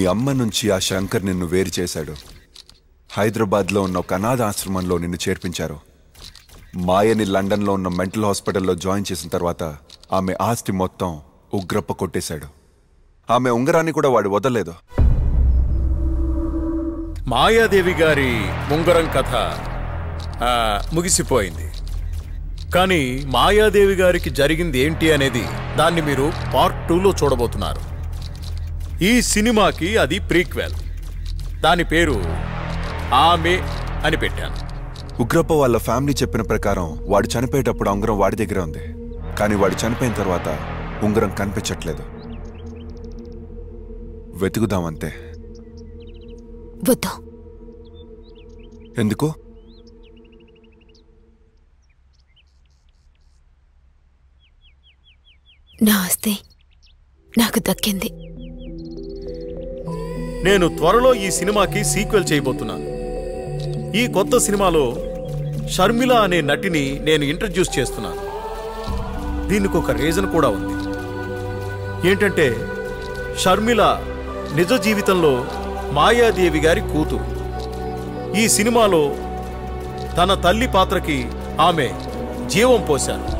అమ్మ నుంచి ఆ శంకర్ నిన్ను వేరు చేశాడు హైదరాబాద్లో ఉన్న ఒక అనాథ ఆశ్రమంలో నిన్ను చేర్పించారు మాయని లండన్లో ఉన్న మెంటల్ హాస్పిటల్లో జాయిన్ చేసిన తర్వాత ఆమె ఆస్తి మొత్తం ఉగ్రప్ప కొట్టేశాడు ఆమె ఉంగరాన్ని కూడా వాడు వదలలేదు మాయాదేవి గారి ఉంగరం కథ ఆ, ముగిసిపోయింది కానీ మాయాదేవి గారికి జరిగింది ఏంటి అనేది దాన్ని మీరు పార్ట్ టూలో చూడబోతున్నారు ఈ సినిమాకి అది ప్రీక్వెల్ దాని పేరు ఆమె అని పెట్టాను ఉగ్రప్ప వాళ్ళ ఫ్యామిలీ చెప్పిన ప్రకారం వాడు చనిపోయేటప్పుడు ఆ ఉంగరం వాడి దగ్గర ఉంది కానీ వాడు చనిపోయిన తర్వాత ఉంగరం కనిపించట్లేదు వెతుకుదామంతే వద్దు ఎందుకు నా ఆస్తి నాకు దక్కింది నేను త్వరలో ఈ సినిమాకి సీక్వెల్ చేయబోతున్నాను ఈ కొత్త సినిమాలో షర్మిల అనే నటిని నేను ఇంట్రడ్యూస్ చేస్తున్నాను దీనికి ఒక రీజన్ కూడా ఉంది ఏంటంటే షర్మిల నిజ జీవితంలో మాయాదేవి గారి కూతురు ఈ సినిమాలో తన తల్లి పాత్రకి ఆమె జీవం పోశారు